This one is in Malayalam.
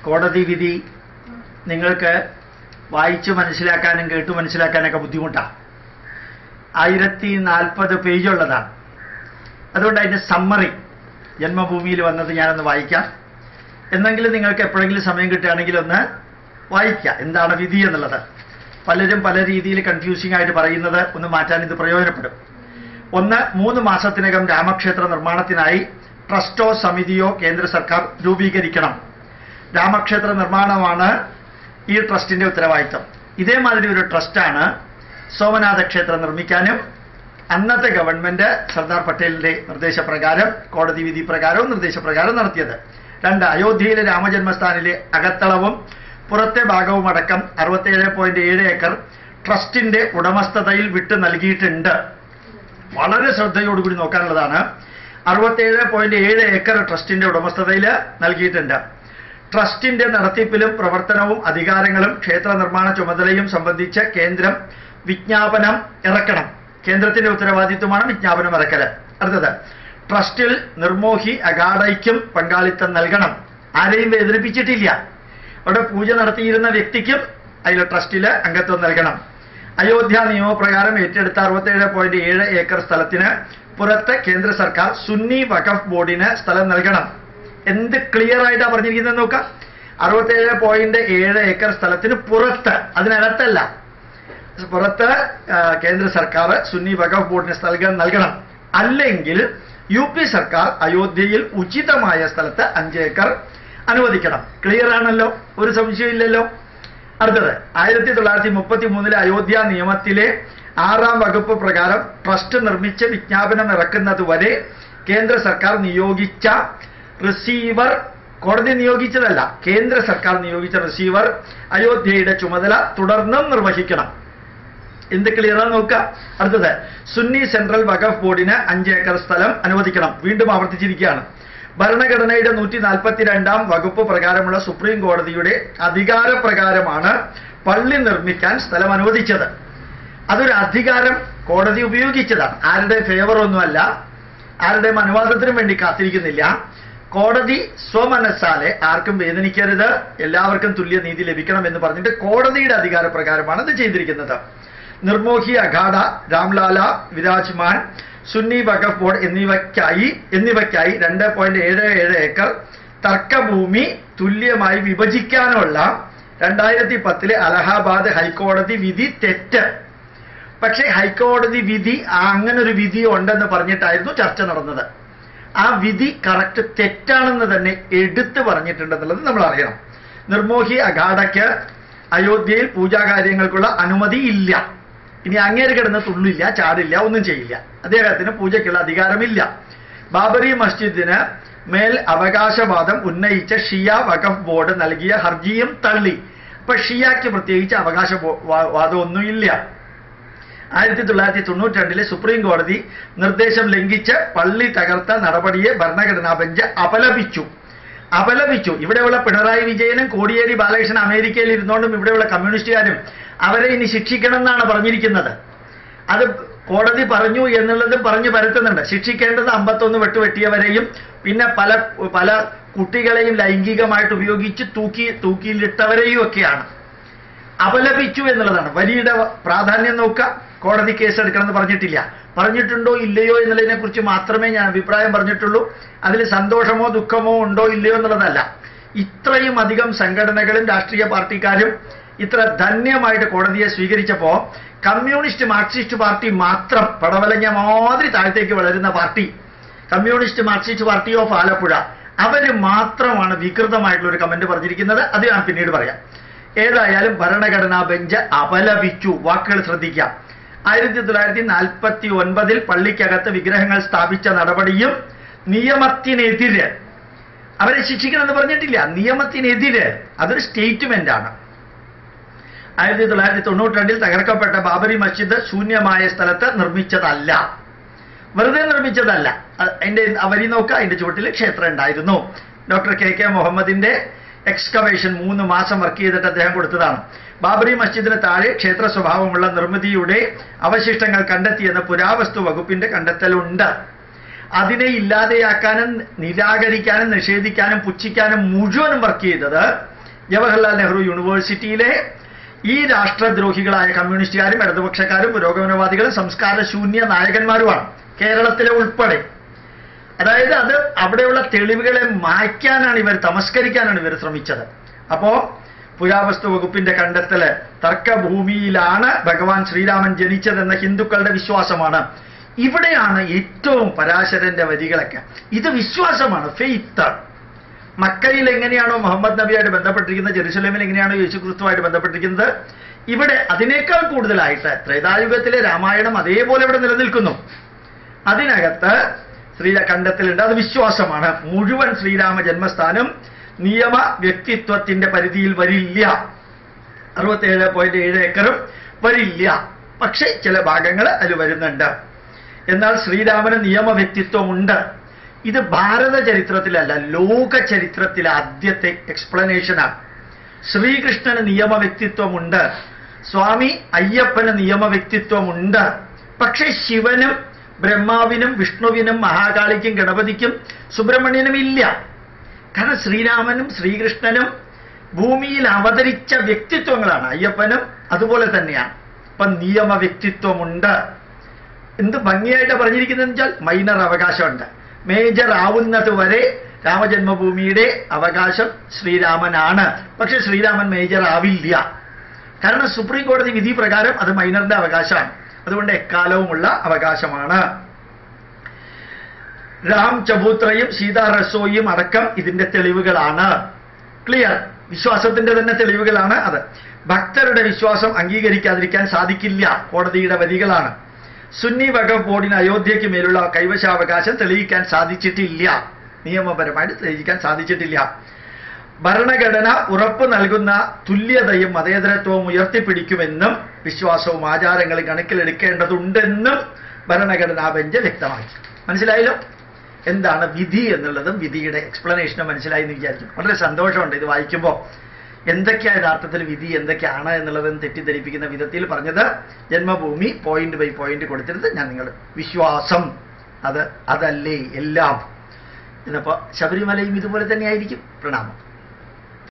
കോടതി വിധി നിങ്ങൾക്ക് വായിച്ച് മനസ്സിലാക്കാനും കേട്ടു മനസ്സിലാക്കാനൊക്കെ ബുദ്ധിമുട്ടാണ് ആയിരത്തി നാൽപ്പത് പേജുള്ളതാണ് അതുകൊണ്ട് അതിൻ്റെ സമ്മറി ജന്മഭൂമിയിൽ വന്നത് ഞാനൊന്ന് വായിക്കാം എന്നെങ്കിലും നിങ്ങൾക്ക് എപ്പോഴെങ്കിലും സമയം കിട്ടുകയാണെങ്കിൽ ഒന്ന് വായിക്കാം എന്താണ് വിധി എന്നുള്ളത് പലരും പല രീതിയിൽ കൺഫ്യൂസിംഗ് ആയിട്ട് പറയുന്നത് ഒന്ന് മാറ്റാൻ ഇത് പ്രയോജനപ്പെടും ഒന്ന് മൂന്ന് മാസത്തിനകം രാമക്ഷേത്ര നിർമ്മാണത്തിനായി ട്രസ്റ്റോ സമിതിയോ കേന്ദ്ര സർക്കാർ രൂപീകരിക്കണം രാമക്ഷേത്ര നിർമ്മാണമാണ് ഈ ട്രസ്റ്റിന്റെ ഉത്തരവാദിത്തം ഇതേമാതിരി ഒരു ട്രസ്റ്റാണ് സോമനാഥ ക്ഷേത്രം നിർമ്മിക്കാനും അന്നത്തെ ഗവൺമെന്റ് സർദാർ പട്ടേലിന്റെ നിർദ്ദേശപ്രകാരം കോടതി വിധി പ്രകാരവും നിർദ്ദേശപ്രകാരം നടത്തിയത് രണ്ട് അയോധ്യയിലെ രാമജന്മസ്ഥാനിലെ അകത്തളവും പുറത്തെ ഭാഗവും അടക്കം അറുപത്തേഴ് പോയിന്റ് ഏഴ് ഏക്കർ ട്രസ്റ്റിന്റെ ഉടമസ്ഥതയിൽ വിട്ടു നൽകിയിട്ടുണ്ട് വളരെ ശ്രദ്ധയോടുകൂടി നോക്കാനുള്ളതാണ് അറുപത്തേഴ് പോയിന്റ് ഏഴ് ഏക്കർ ട്രസ്റ്റിന്റെ ഉടമസ്ഥതയിൽ നൽകിയിട്ടുണ്ട് ട്രസ്റ്റിന്റെ നടത്തിപ്പിലും പ്രവർത്തനവും അധികാരങ്ങളും ക്ഷേത്ര നിർമ്മാണ ചുമതലയും സംബന്ധിച്ച് കേന്ദ്രം വിജ്ഞാപനം ഇറക്കണം കേന്ദ്രത്തിന്റെ ഉത്തരവാദിത്വമാണ് വിജ്ഞാപനം ഇറക്കല് അടുത്തത് ട്രസ്റ്റിൽ നിർമോഹി അഗാഡയ്ക്കും പങ്കാളിത്തം നൽകണം ആരെയും വേദനിപ്പിച്ചിട്ടില്ല അവിടെ പൂജ നടത്തിയിരുന്ന വ്യക്തിക്കും അതിൽ ട്രസ്റ്റിൽ അംഗത്വം നൽകണം അയോധ്യ നിയമപ്രകാരം ഏറ്റെടുത്ത അറുപത്തേഴ് പോയിന്റ് ഏഴ് ഏക്കർ സ്ഥലത്തിന് പുറത്ത് കേന്ദ്ര സർക്കാർ സുന്നി വഖഫ് ബോർഡിന് സ്ഥലം നൽകണം എന്ത് ക്ലിയർ ആയിട്ടാണ് പറഞ്ഞിരിക്കുന്നത് നോക്കാം അറുപത്തേഴ് പോയിന്റ് ഏഴ് ഏക്കർ സ്ഥലത്തിന് പുറത്ത് അതിനകത്തല്ല പുറത്ത് ആ, കേന്ദ്ര സർക്കാർ സുന്നി വഖഫ് ബോർഡിന് സ്ഥലം നൽകണം അല്ലെങ്കിൽ യു പി സർക്കാർ അയോധ്യയിൽ ഉചിതമായ സ്ഥലത്ത് അഞ്ച് ഏക്കർ അനുവദിക്കണം ക്ലിയർ ആണല്ലോ ഒരു സംശയമില്ലല്ലോ അടുത്തത് ആയിരത്തി തൊള്ളായിരത്തി മുപ്പത്തി മൂന്നിലെ അയോധ്യ നിയമത്തിലെ ആറാം വകുപ്പ് പ്രകാരം ട്രസ്റ്റ് നിർമ്മിച്ച് വിജ്ഞാപനം ഇറക്കുന്നത് വരെ കേന്ദ്ര സർക്കാർ നിയോഗിച്ച റിസീവർ കോടതി നിയോഗിച്ചതല്ല കേന്ദ്ര സർക്കാർ നിയോഗിച്ച റിസീവർ അയോധ്യയുടെ ചുമതല തുടർന്നും നിർവഹിക്കണം എന്ത് ക്ലിയറാ നോക്കുക അടുത്തത് സുന്നി സെൻട്രൽ വഖഫ് ബോർഡിന് അഞ്ച് ഏക്കർ സ്ഥലം അനുവദിക്കണം വീണ്ടും ആവർത്തിച്ചിരിക്കുകയാണ് ഭരണഘടനയുടെ നൂറ്റി നാൽപ്പത്തിരണ്ടാം വകുപ്പ് പ്രകാരമുള്ള സുപ്രീം കോടതിയുടെ അധികാരപ്രകാരമാണ് പള്ളി നിർമ്മിക്കാൻ സ്ഥലം അനുവദിച്ചത് അതൊരു അധികാരം കോടതി ഉപയോഗിച്ചതാണ് ആരുടെ ഫേവർ ഒന്നുമല്ല ആരുടെയും അനുവാദത്തിനും വേണ്ടി കാത്തിരിക്കുന്നില്ല കോടതി സ്വമനസ്സാലെ ആർക്കും വേദനിക്കരുത് എല്ലാവർക്കും തുല്യ നീതി ലഭിക്കണം എന്ന് പറഞ്ഞിട്ട് കോടതിയുടെ അധികാരപ്രകാരമാണ് ഇത് ചെയ്തിരിക്കുന്നത് നിർമോഹി അഖാഡ രാംലാല വിരാജ്മാൻ സുന്നി വഖഫ് ബോർഡ് എന്നിവയ്ക്കായി എന്നിവയ്ക്കായി രണ്ട് പോയിന്റ് ഏഴ് ഏഴ് ഏക്കർ തർക്കഭൂമി തുല്യമായി വിഭജിക്കാനുള്ള രണ്ടായിരത്തി പത്തിലെ അലഹാബാദ് ഹൈക്കോടതി വിധി തെറ്റ് പക്ഷേ ഹൈക്കോടതി വിധി ആ അങ്ങനെ ഒരു വിധി ഉണ്ടെന്ന് പറഞ്ഞിട്ടായിരുന്നു ചർച്ച നടന്നത് ആ വിധി കറക്റ്റ് തെറ്റാണെന്ന് തന്നെ എടുത്തു പറഞ്ഞിട്ടുണ്ടെന്നുള്ളത് നമ്മൾ അറിയണം നിർമോഹി അഖാഡയ്ക്ക് അയോധ്യയിൽ പൂജാകാര്യങ്ങൾക്കുള്ള അനുമതി ഇല്ല ഇനി അങ്ങേര് കിടന്ന് തുള്ളില്ല ചാടില്ല ഒന്നും ചെയ്യില്ല അദ്ദേഹത്തിന് പൂജയ്ക്കുള്ള അധികാരമില്ല ബാബറി മസ്ജിദിന് മേൽ അവകാശവാദം ഉന്നയിച്ച ഷിയ വഖഫ് ബോർഡ് നൽകിയ ഹർജിയും തള്ളി അപ്പൊ ഷിയാക്ക് പ്രത്യേകിച്ച് അവകാശ ബോ- വാ- വാദമൊന്നുമില്ല ആയിരത്തി തൊള്ളായിരത്തി തൊണ്ണൂറ്റി രണ്ടിലെ സുപ്രീം കോടതി നിർദ്ദേശം ലംഘിച്ച് പള്ളി തകർത്ത നടപടിയെ ഭരണഘടനാ ബെഞ്ച് അപലപിച്ചു അപലപിച്ചു ഇവിടെയുള്ള പിണറായി വിജയനും കോടിയേരി ബാലകൃഷ്ണൻ അമേരിക്കയിൽ ഇരുന്നുകൊണ്ടും ഇവിടെയുള്ള കമ്മ്യൂണിസ്റ്റുകാരും അവരെ ഇനി ശിക്ഷിക്കണം എന്നാണ് പറഞ്ഞിരിക്കുന്നത് അത് കോടതി പറഞ്ഞു എന്നുള്ളതും പറഞ്ഞു പരത്തുന്നുണ്ട് ശിക്ഷിക്കേണ്ടത് അമ്പത്തൊന്ന് വെട്ടുവെട്ടിയവരെയും പിന്നെ പല പല കുട്ടികളെയും ലൈംഗികമായിട്ട് ഉപയോഗിച്ച് തൂക്കി തൂക്കിയിലിട്ടവരെയും ഒക്കെയാണ് അപലപിച്ചു എന്നുള്ളതാണ് വലിയുടെ പ്രാധാന്യം നോക്കുക കോടതി കേസ് എടുക്കണമെന്ന് പറഞ്ഞിട്ടില്ല പറഞ്ഞിട്ടുണ്ടോ ഇല്ലയോ എന്നുള്ളതിനെ കുറിച്ച് മാത്രമേ ഞാൻ അഭിപ്രായം പറഞ്ഞിട്ടുള്ളൂ അതിൽ സന്തോഷമോ ദുഃഖമോ ഉണ്ടോ ഇല്ലയോ എന്നുള്ളതല്ല ഇത്രയും അധികം സംഘടനകളും രാഷ്ട്രീയ പാർട്ടിക്കാരും ഇത്ര ധന്യമായിട്ട് കോടതിയെ സ്വീകരിച്ചപ്പോ കമ്മ്യൂണിസ്റ്റ് മാർക്സിസ്റ്റ് പാർട്ടി മാത്രം പടവലങ്ങ മാതിരി താഴത്തേക്ക് വളരുന്ന party communist Marxist party of Alappuzha അവര് മാത്രമാണ് വികൃതമായിട്ടുള്ള ഒരു കമന്റ് പറഞ്ഞിരിക്കുന്നത് അത് ഞാൻ പിന്നീട് പറയാം ഏതായാലും ഭരണഘടനാ ബെഞ്ച് അപലപിച്ചു വാക്കുകൾ ശ്രദ്ധിക്കാം ആയിരത്തി തൊള്ളായിരത്തി നാൽപ്പത്തി ഒൻപതിൽ പള്ളിക്കകത്ത് വിഗ്രഹങ്ങൾ സ്ഥാപിച്ച നടപടിയും നിയമത്തിനെതിരെ അവരെ ശിക്ഷിക്കണമെന്ന് പറഞ്ഞിട്ടില്ല നിയമത്തിനെതിരെ അതൊരു സ്റ്റേറ്റ്മെന്റ് ആണ് ആയിരത്തി തൊള്ളായിരത്തി തൊണ്ണൂറ്റി രണ്ടിൽ തകർക്കപ്പെട്ട ബാബരി മസ്ജിദ് ശൂന്യമായ സ്ഥലത്ത് നിർമ്മിച്ചതല്ല വെറുതെ നിർമ്മിച്ചതല്ല അ- അതിന്റെ ആ വരി നോക്കുക അതിന്റെ ചുവട്ടിൽ ക്ഷേത്രം ഉണ്ടായിരുന്നു ഡോക്ടർ കെ കെ മുഹമ്മദിന്റെ എക്സ്കവേഷൻ മൂന്ന് മാസം വർക്ക് ചെയ്തിട്ട് അദ്ദേഹം കൊടുത്തതാണ് ബാബറി മസ്ജിദിന് താഴെ ക്ഷേത്ര സ്വഭാവമുള്ള നിർമ്മിതിയുടെ അവശിഷ്ടങ്ങൾ കണ്ടെത്തിയെന്ന് പുരാവസ്തു വകുപ്പിന്റെ കണ്ടെത്തലുണ്ട് അതിനെ ഇല്ലാതെയാക്കാനും നിരാകരിക്കാനും നിഷേധിക്കാനും പുച്ഛിക്കാനും മുഴുവനും വർക്ക് ചെയ്തത് ജവഹർലാൽ നെഹ്റു യൂണിവേഴ്സിറ്റിയിലെ ഈ രാഷ്ട്രദ്രോഹികളായ കമ്മ്യൂണിസ്റ്റുകാരും ഇടതുപക്ഷക്കാരും പുരോഗമനവാദികളും സംസ്കാര ശൂന്യ നായകന്മാരുമാണ് കേരളത്തിലെ ഉൾപ്പെടെ അതായത് അത് അവിടെയുള്ള തെളിവുകളെ മായ്ക്കാനാണ് ഇവർ തമസ്കരിക്കാനാണ് ഇവർ ശ്രമിച്ചത് അപ്പോ പുരാവസ്തു വകുപ്പിന്റെ കണ്ടെത്തല് തർക്കഭൂമിയിലാണ് ഭഗവാൻ ശ്രീരാമൻ ജനിച്ചതെന്ന ഹിന്ദുക്കളുടെ വിശ്വാസമാണ് ഇവിടെയാണ് ഏറ്റവും പരാശരന്റെ വരികളൊക്കെ ഇത് വിശ്വാസമാണ് ഫെയ്ത്ത് മക്കയിൽ എങ്ങനെയാണോ മുഹമ്മദ് നബിയായിട്ട് ബന്ധപ്പെട്ടിരിക്കുന്നത് ജെറുസലേമിൽ എങ്ങനെയാണോ യേശു ക്രിസ്തുവായിട്ട് ബന്ധപ്പെട്ടിരിക്കുന്നത് ഇവിടെ അതിനേക്കാൾ കൂടുതലായിട്ട് ത്രേതായുഗത്തിലെ രാമായണം അതേപോലെ ഇവിടെ നിലനിൽക്കുന്നു അതിനകത്ത് ശ്രീ കണ്ടെത്തലുണ്ട് അത് വിശ്വാസമാണ് മുഴുവൻ ശ്രീരാമ ജന്മസ്ഥാനം നിയമ വ്യക്തിത്വത്തിന്റെ പരിധിയിൽ വരില്ല അറുപത്തേഴ് പോയിന്റ് ഏഴ് ഏക്കറും വരില്ല പക്ഷേ ചില ഭാഗങ്ങൾ അതിൽ വരുന്നുണ്ട് എന്നാൽ ശ്രീരാമന് നിയമ വ്യക്തിത്വമുണ്ട് ഇത് ഭാരത ചരിത്രത്തിലല്ല ലോക ചരിത്രത്തിലെ ആദ്യത്തെ എക്സ്പ്ലനേഷനാണ് ശ്രീകൃഷ്ണന് നിയമ വ്യക്തിത്വമുണ്ട് സ്വാമി അയ്യപ്പന് നിയമ വ്യക്തിത്വമുണ്ട് പക്ഷേ ശിവനും ബ്രഹ്മാവിനും വിഷ്ണുവിനും മഹാകാളിക്കും ഗണപതിക്കും സുബ്രഹ്മണ്യനും ഇല്ല കാരണം ശ്രീരാമനും ശ്രീകൃഷ്ണനും ഭൂമിയിൽ അവതരിച്ച വ്യക്തിത്വങ്ങളാണ് അയ്യപ്പനും അതുപോലെ തന്നെയാണ് ഇപ്പൊ നിയമ വ്യക്തിത്വമുണ്ട് എന്ത് ഭംഗിയായിട്ട് പറഞ്ഞിരിക്കുന്നതെന്ന് വെച്ചാൽ മൈനർ അവകാശമുണ്ട് മേജർ ആവുന്നത് വരെ രാമജന്മഭൂമിയുടെ അവകാശം ശ്രീരാമനാണ് പക്ഷെ ശ്രീരാമൻ മേജർ ആവില്ല കാരണം സുപ്രീം കോടതി വിധി പ്രകാരം അത് മൈനറിന്റെ അവകാശമാണ് അതുകൊണ്ട് എക്കാലവുമുള്ള അവകാശമാണ് രാം ചബൂത്രയും സീതാ റസോയും അടക്കം ഇതിന്റെ തെളിവുകളാണ് ക്ലിയർ വിശ്വാസത്തിന്റെ തന്നെ തെളിവുകളാണ് അത് ഭക്തരുടെ വിശ്വാസം അംഗീകരിക്കാതിരിക്കാൻ സാധിക്കില്ല കോടതിയുടെ വരികളാണ് സുന്നി വഖഫ് ബോർഡിന് അയോധ്യയ്ക്ക് മേലുള്ള കൈവശാവകാശം തെളിയിക്കാൻ സാധിച്ചിട്ടില്ല നിയമപരമായിട്ട് തെളിയിക്കാൻ സാധിച്ചിട്ടില്ല ഭരണഘടന ഉറപ്പ് നൽകുന്ന തുല്യതയും മതേതരത്വവും ഉയർത്തിപ്പിടിക്കുമെന്നും വിശ്വാസവും ആചാരങ്ങളും കണക്കിലെടുക്കേണ്ടതുണ്ടെന്നും ഭരണഘടനാ ബെഞ്ച് വ്യക്തമാക്കി മനസ്സിലായല്ലോ എന്താണ് വിധി എന്നുള്ളതും വിധിയുടെ എക്സ്പ്ലനേഷനും മനസ്സിലായി എന്ന് വിചാരിക്കും വളരെ സന്തോഷമുണ്ട് ഇത് വായിക്കുമ്പോൾ എന്തൊക്കെയാണ് യഥാർത്ഥത്തിൽ വിധി എന്തൊക്കെയാണ് എന്നുള്ളതെന്ന് തെറ്റിദ്ധരിപ്പിക്കുന്ന വിധത്തിൽ പറഞ്ഞത് ജന്മഭൂമി പോയിന്റ് ബൈ പോയിന്റ് കൊടുത്തിരുന്നത് ഞാൻ നിങ്ങൾ വിശ്വാസം അത് അതല്ലേ എല്ലാം എന്നപ്പോ ശബരിമലയും ഇതുപോലെ തന്നെയായിരിക്കും പ്രണാമം